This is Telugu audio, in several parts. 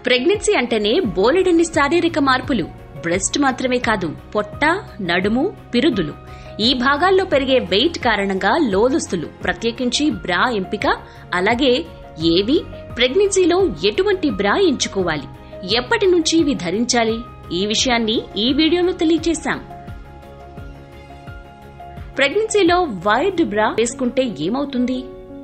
ప్రెగ్నెన్సీ అంటేనే బోలెడన్ని శారీరక మార్పులు బ్రెస్ట్ మాత్రమే కాదు పొట్ట నడుము పిరుదులు ఈ భాగాల్లో పెరిగే వెయిట్ కారణంగా లోదుస్తులు ప్రత్యేకించి బ్రా ఎంపిక అలాగే ఏవి ప్రెగ్నెన్సీలో ఎటువంటి బ్రా ఎంచుకోవాలి ఎప్పటి నుంచి ఇవి ధరించాలి ఈ విషయాన్ని ఈ వీడియోలో తెలియజేశాం ప్రెగ్నెన్సీలో వైర్డ్ బ్రా వేసుకుంటే ఏమవుతుంది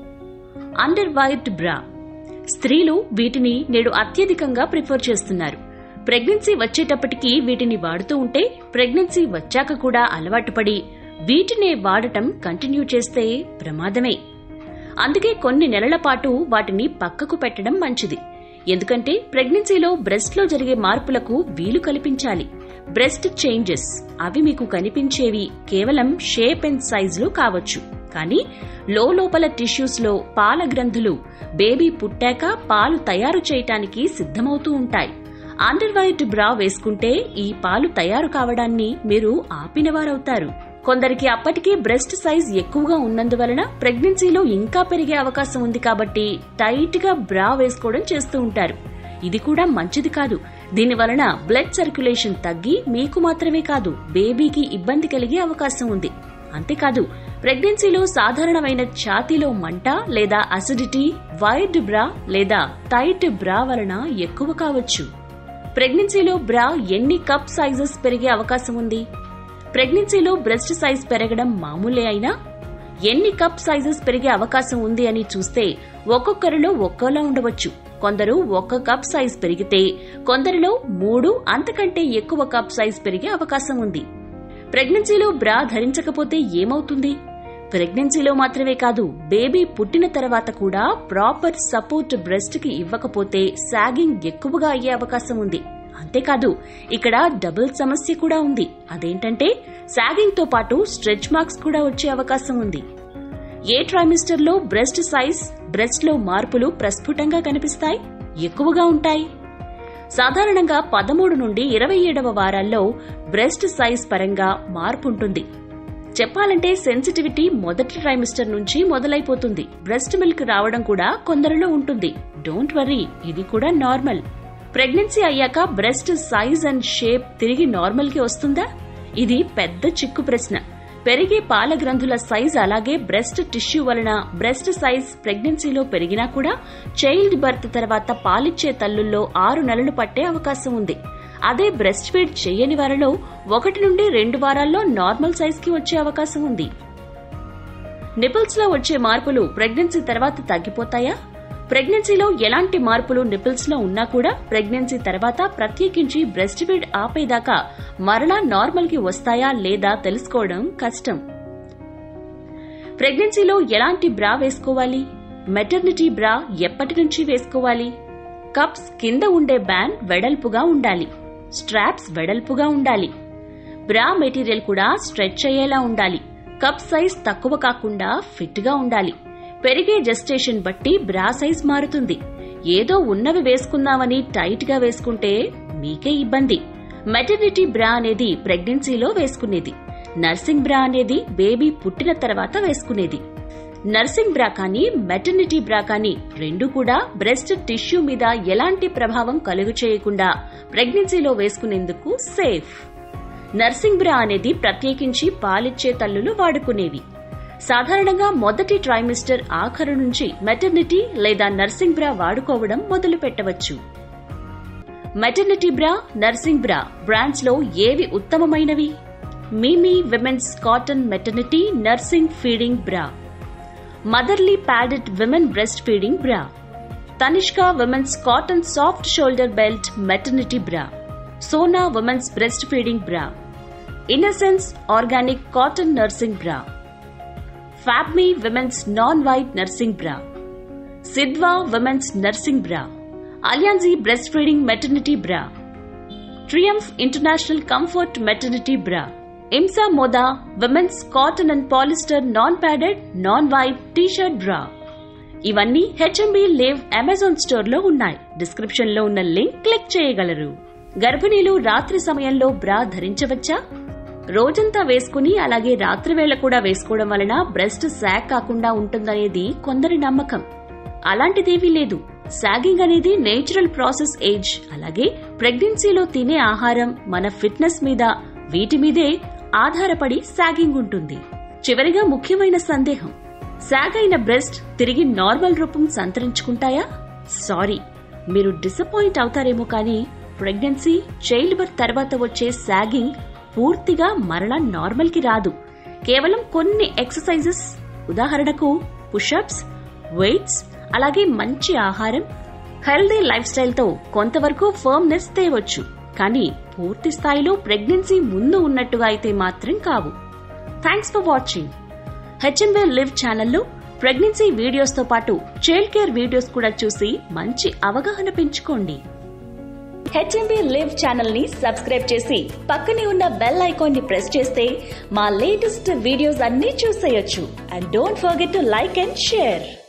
అండర్ వైర్డ్ బ్రా స్త్రీలు వీటిని నేడు అత్యధికంగా ప్రిఫర్ చేస్తున్నారు ప్రెగ్నెన్సీ వచ్చేటప్పటికి వీటిని వాడుతూ ఉంటే ప్రెగ్నెన్సీ వచ్చాక కూడా అలవాటు పడి వీటినే వాడటం కంటిన్యూ చేస్తే ప్రమాదమే అందుకే కొన్ని నెలల పాటు వాటిని పక్కకు పెట్టడం మంచిది ఎందుకంటే ప్రెగ్నెన్సీలో బ్రెస్ట్ లో జరిగే మార్పులకు వీలు కల్పించాలి బ్రెస్ట్ చేంజెస్ అవి మీకు కనిపించేవి కేవలం షేప్ అండ్ సైజులో కావచ్చు కానీ లోపల టిష్యూస్ లో పాల గ్రంథులు బేబీ పుట్టాక పాలు తయారు చేయటానికి సిద్ధమవుతూ ఉంటాయి అండర్ వైట్ బ్రా వేసుకుంటే ఈ పాలు తయారు కావడాన్ని మీరు ఆపినవారవుతారు కొందరికి అప్పటికే బ్రెస్ట్ సైజ్ ఎక్కువగా ఉన్నందువలన ప్రెగ్నెన్సీలో ఇంకా పెరిగే అవకాశం ఉంది కాబట్టి టైట్ గా బ్రా వేసుకోవడం చేస్తూ ఉంటారు ఇది కూడా మంచిది కాదు దీనివలన బ్లడ్ సర్క్యులేషన్ తగ్గి మీకు మాత్రమే కాదు బేబీకి ఇబ్బంది కలిగే అవకాశం ఉంది అంతేకాదు ప్రెగ్నెన్సీలో సాధారణమైన ఛాతీలో మంట లేదా అసిడిటీ వైడ్ బ్రా లేదా టైట్ బ్రా వలన ఎక్కువ కావచ్చు ప్రెగ్నెన్సీలో బ్రా ఎన్ని కప్ సైజెస్ పెరిగే అవకాశం ఉంది ప్రెగ్నెన్సీలో బ్రెస్ట్ సైజ్ పెరగడం మామూలే అయినా ఎన్ని కప్ సైజెస్ పెరిగే అవకాశం ఉంది అని చూస్తే ఒక్కొక్కరిలో ఒక్కోలా ఉండవచ్చు కొందరు ఒక్క కప్ సైజ్ పెరిగితే కొందరిలో మూడు అంతకంటే ఎక్కువ కప్ సైజ్ పెరిగే అవకాశం ఉంది ప్రెగ్నెన్సీలో బ్రా ధరించకపోతే ఏమవుతుంది ప్రెగ్నెన్సీలో మాత్రమే కాదు బేబీ పుట్టిన తర్వాత కూడా ప్రాపర్ సపోర్ట్ బ్రెస్ట్ కి ఇవ్వకపోతే సాగింగ్ ఎక్కువగా అయ్యే అవకాశం ఉంది అంతేకాదు ఇక్కడ డబుల్ సమస్య కూడా ఉంది అదేంటంటే సాగింగ్ తో పాటు స్ట్రెచ్ మార్క్స్ కూడా వచ్చే అవకాశం ఉంది ఏ ట్రైమిస్టర్ లో బ్రెస్ట్ సైజ్ బ్రెస్ట్ లో మార్పులు ప్రస్ఫుటంగా కనిపిస్తాయి ఎక్కువగా ఉంటాయి సాధారణంగా పదమూడు నుండి ఇరవై ఏడవ వారాల్లో బ్రెస్ట్ సైజ్ పరంగా మార్పు ఉంటుంది చెప్పాలంటే సెన్సిటివిటీ మొదటి ట్రైమిస్టర్ నుంచి మొదలైపోతుంది బ్రెస్ట్ మిల్క్ రావడం కూడా కొందరిలో ఉంటుంది డోంట్ వరీ ఇది కూడా నార్మల్ ప్రెగ్నెన్సీ అయ్యాక బ్రెస్ట్ సైజ్ అండ్ షేప్ తిరిగి నార్మల్ కి వస్తుందా ఇది పెద్ద చిక్కు ప్రశ్న పెరిగే పాల గ్రంథుల సైజ్ అలాగే బ్రెస్ట్ టిష్యూ వలన బ్రెస్ట్ సైజ్ ప్రెగ్నెన్సీలో పెరిగినా కూడా చైల్డ్ బర్త్ తర్వాత పాలిచ్చే తల్లుల్లో ఆరు నెలలు పట్టే అవకాశం ఉంది అదే బ్రెస్ట్ ఫీడ్ చేయని వారిలో ఒకటి నుండి రెండు వారాల్లో నార్మల్ సైజ్ కి వచ్చే అవకాశం ఉంది నిపుల్స్ లో వచ్చే మార్పులు ప్రెగ్నెన్సీ తర్వాత తగ్గిపోతాయా ప్రెగ్నెన్సీలో ఎలాంటి మార్పులు నిపిల్స్ లో ఉన్నా కూడా ప్రెగ్నెన్సీ తర్వాత ప్రత్యేకించి బ్రెస్ట్ ఫీడ్ ఆపేదాకా మరలా నార్మల్ కి వస్తాయా లేదా తెలుసుకోవడం కష్టం ప్రెగ్నెన్సీలో ఎలాంటి బ్రా వేసుకోవాలి మెటర్నిటీ బ్రా ఎప్పటి నుంచి వేసుకోవాలి కప్స్ కింద ఉండే బ్యాండ్ వెడల్పుగా ఉండాలి స్ట్రాప్స్ వెడల్పుగా ఉండాలి బ్రా మెటీరియల్ కూడా స్ట్రెచ్ అయ్యేలా ఉండాలి కప్ సైజ్ తక్కువ కాకుండా ఫిట్ గా ఉండాలి పెరిగే జెస్టేషన్ బట్టి బ్రా సైజ్ మారుతుంది ఏదో ఉన్నవి వేసుకుందామని టైట్ గా వేసుకుంటే మీకే ఇబ్బంది మెటర్నిటీ బ్రా అనేది ప్రెగ్నెన్సీలో వేసుకునేది నర్సింగ్ బ్రా అనేది బేబీ పుట్టిన తర్వాత వేసుకునేది నర్సింగ్ బ్రా కానీ మెటర్నిటీ బ్రా కానీ రెండు కూడా బ్రెస్ట్ టిష్యూ మీద ఎలాంటి ప్రభావం కలుగు చేయకుండా ప్రెగ్నెన్సీలో వేసుకునేందుకు సేఫ్ నర్సింగ్ బ్రా అనేది ప్రత్యేకించి పాలిచ్చే తల్లులు వాడుకునేవి సాధారణంగా మొదటి ట్రైమిస్టర్ ఆఖరు నుంచి మెటర్నిటీ లేదా నర్సింగ్ బ్రా వాడుకోవడం మొదలు పెట్టవచ్చు మెటర్నిటీ బ్రా నర్సింగ్ బ్రా బ్రాండ్స్ లో ఏవి ఉత్తమమైనవి Mimi women's cotton maternity nursing feeding bra Motherly padded women breast feeding bra Tanishka women's cotton soft shoulder belt maternity bra Sona women's breast feeding bra innocence organic cotton nursing bra FabMe women's non white nursing bra Sidwa women's nursing bra Alianzi breast feeding maternity bra Triumph international comfort maternity bra Imsa Moda women's cotton and polyester non padded non white T shirt bra ఇవన్నీ హెచ్ఎంబి లివ్ అమెజాన్ స్టోర్ లో ఉన్నాయి డిస్క్రిప్షన్ లో ఉన్న లింక్ క్లిక్ చేయగలరు గర్భిణీలు రాత్రి సమయంలో బ్రా ధరించవచ్చా రోజంతా వేసుకుని అలాగే రాత్రి వేళ కూడా వేసుకోవడం వలన బ్రెస్ట్ శాక్ కాకుండా ఉంటుందనేది కొందరి నమ్మకం అలాంటిదేమీ లేదు సాగింగ్ అనేది నేచురల్ ప్రాసెస్ ఏజ్ అలాగే ప్రెగ్నెన్సీలో తినే ఆహారం మన ఫిట్నెస్ మీద వీటి మీదే ఆధారపడి సాగింగ్ ఉంటుంది చివరిగా ముఖ్యమైన సందేహం సాగ్ అయిన బ్రెస్ట్ తిరిగి నార్మల్ రూపం సంతరించుకుంటాయా సారీ మీరు డిసప్పాయింట్ అవుతారేమో కానీ ప్రెగ్నెన్సీ చైల్డ్ బర్త్ తర్వాత వచ్చే సాగింగ్ పూర్తిగా మరలా నార్మల్ కి రాదు కేవలం కొన్ని ఎక్సర్సైజెస్ ఉదాహరణకు పుషప్స్ వెయిట్స్ అలాగే మంచి ఆహారం హెల్దీ లైఫ్ స్టైల్తో కొంతవరకు ఫర్మ్నెస్ తేవచ్చు కానీ పూర్తి స్థాయిలో ప్రెగ్నెన్సీ ముందు ఉన్నట్టుగా అయితే మాత్రం కావు thanks for watching HMB live ఛానల్లో ప్రెగ్నెన్సీ వీడియోస్తో పాటు చైల్డ్ కేర్ వీడియోస్ కూడా చూసి మంచి అవగాహన పెంచుకోండి హెచ్ఎంబీ లివ్ ఛానల్ ని సబ్స్క్రైబ్ చేసి పక్కనే ఉన్న బెల్ ఐకాన్ ని ప్రెస్ చేస్తే మా లేటెస్ట్ వీడియోస్ అన్నీ చూసేయొచ్చు and don't forget to like and share